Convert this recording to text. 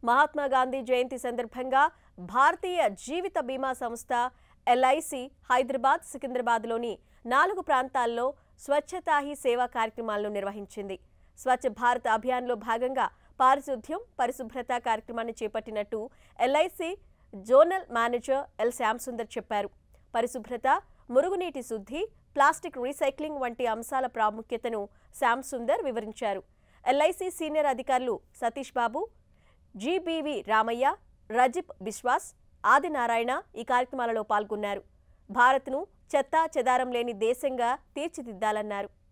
మహాత్మా గాంధీ జయంతి సందర్భంగా భారతీయ జీవిత బీమా సంస్థ ఎల్ఐసి హైదరాబాద్ సికింద్రాబాద్లోని నాలుగు ప్రాంతాల్లో స్వచ్ఛతా హీ సేవా కార్యక్రమాలను నిర్వహించింది స్వచ్ఛ భారత్ అభియాన్లో భాగంగా పారిశుద్ధ్యం పరిశుభ్రత కార్యక్రమాన్ని చేపట్టినట్టు LIC zonal manager L Shyamsundar చెప్పారు పరిశుభ్రత మురుగునీటి శుద్ధి ప్లాస్టిక్ రీసైక్లింగ్ వంటి అంశాల ప్రాముఖ్యతను శ్యామ్సుందర్ వివరించారు ఎల్ఐసి సీనియర్ అధికారులు సతీష్ బాబు జీబీవి రామయ్య రజిబ్ బిశ్వాస్ ఆదినారాయణ ఈ కార్యక్రమాలలో పాల్గొన్నారు భారత్ను చెత్తా చెదారం లేని దేశంగా తీర్చిదిద్దాలన్నారు